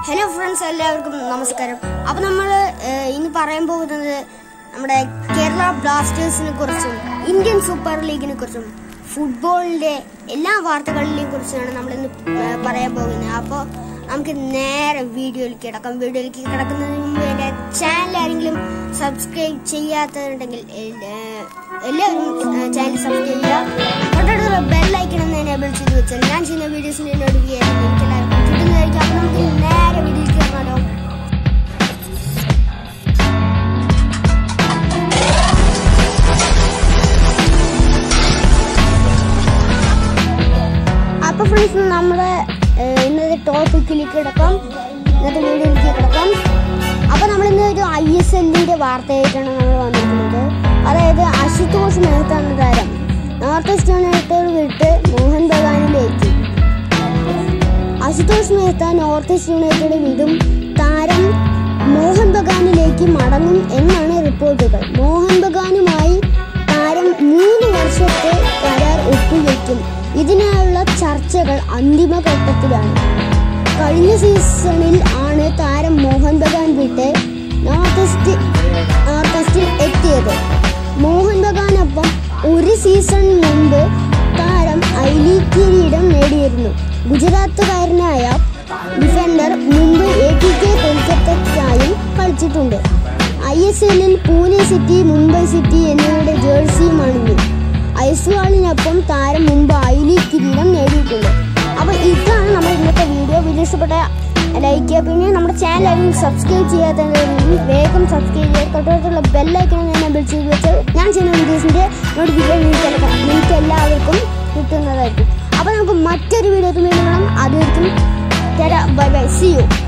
hello friends എല്ലാവർക്കും നമസ്കാരം അപ്പോൾ നമ്മൾ ഇന്ന് പറയാൻ പോകുന്നത് നമ്മുടെ കേരള ബ്ലാസ്റ്റേഴ്സിനെ കുറിച്ചും ഇന്ത്യൻ സൂപ്പർ ലീഗിനെ കുറിച്ചും ഫുട്ബോളിന്റെ എല്ലാ വാർത്തകളെയും കുറിച്ചാണ് നമ്മൾ ഇന്ന് ഏഹ്, പറയാൻ പോകുന്നത് അപ്പോൾ നമുക്ക് നേരെ വീഡിയോയിലേക്ക് കിടക്കാം വീഡിയോയിലേക്ക് കിടക്കുന്നതിന് മുമ്പ് എൻ്റെ ചാനൽ ആരെങ്കിലും സബ്സ്ക്രൈബ് ചെയ്യാത്തതുണ്ടെങ്കിൽ ഏഹ്, എല്ലാവരും ചാനൽ സബ്സ്ക്രൈബ് ചെയ്യുക തൊട്ടടുത്തുള്ള ബെല്ലൈക്കൺ എന്ന് എനേബിൾ ചെയ്ത് വെച്ചാൽ ഞാൻ ചെയ്യുന്ന വീഡിയോസിൻ്റെ നോട്ടിഫിക്കേഷൻ നിങ്ങൾക്ക് എല്ലാവർക്കും കിട്ടുന്നതായിരിക്കും അപ്പോൾ നമുക്ക് നേരെ വീഡിയോയിലേക്ക് ഇറങ്ങാലോ അപ്പൊ ഫ്രണ്ട്സ് നമ്മുടെ ഏഹ്, ഇന്നത്തെ ടോപ്പിക്കിലേക്ക് കിടക്കാം ഇന്നത്തെ വീഡിയോയിലേക്ക് കിടക്കാം അപ്പൊ നമ്മൾ ഇന്ന് ഒരു ഐ എസ് എല്ലിന്റെ വാർത്തയായിട്ടാണ് നമ്മൾ വന്നിരിക്കുന്നത് അതായത് അശുതോഷ് മെഹ്ത്ത എന്ന താരം നോർത്ത് ഈസ്റ്റ് യുണൈറ്റഡ് വിട്ട് മോഹൻ ബഗാനിലേക്ക് Ashutosh Mehta North East United വിടും താരം മോഹൻ ബഗാനിലേക്ക് മടങ്ങും എന്നാണ് റിപ്പോർട്ടുകൾ മോഹൻ ബഗാനുമായി താരം മൂന്ന് വർഷത്തെ കരാർ ഒപ്പുവെക്കും ഇതിനായുള്ള ചർച്ചകൾ അന്തിമഘട്ടത്തിലാണ് കഴിഞ്ഞ സീസണിൽ ആണ് താരം മോഹൻ ബഗാൻ വിട്ട് നോർത്ത് ഈസ്റ്റ് നോർത്ത് ഈസ്റ്റിൽ എത്തിയത് മോഹൻ ബഗാനൊപ്പം ഒരു സീസൺ മുമ്പ് താരം ഐ ലീഗ് കിരീടം നേടിയിരുന്നു ഗുജറാത്തുകാരനായ ഡിഫൻഡർ മുമ്പ് എ ടി കെ കൊൽക്കത്തയ്ക്കായും കളിച്ചിട്ടുണ്ട് ഐ എസ് എല്ലിൽ പൂനെ സിറ്റി മുംബൈ സിറ്റി എന്നിവയുടെ ജേഴ്സിയും അണിഞ്ഞു ഐസ്വാളിനൊപ്പം താരം മുമ്പ് ഐ ലീഗ് കിരീടം നേടിയിട്ടുണ്ട് അപ്പോൾ ഇതാണ് നമ്മുടെ ഇന്നത്തെ വീഡിയോ വീഡിയോ ഇഷ്ടപ്പെട്ട ലൈക്ക് ചെയ്യുക പിന്നെ നമ്മുടെ ചാനൽ ആരെങ്കിലും സബ്സ്ക്രൈബ് ചെയ്യാത്തവരെങ്കിൽ വേഗം സബ്സ്ക്രൈബ് ചെയ്യുക തൊട്ടടുത്തുള്ള ബെല്ലൈക്കണം ഞാൻ എബിൾ ചെയ്ത് വെച്ചാൽ ഞാൻ ചെയ്യുന്ന വീഡിയോസിൻ്റെ നോട്ടിഫിക്കേഷൻ നിങ്ങൾക്ക് എല്ലാ- നിങ്ങൾക്ക് എല്ലാവർക്കും കിട്ടുന്നതായിരിക്കും അപ്പോൾ നമുക്ക് മറ്റൊരു വീഡിയോ വീണ്ടും കാണാം അതായിരിക്കും ബൈ ബൈ സി യു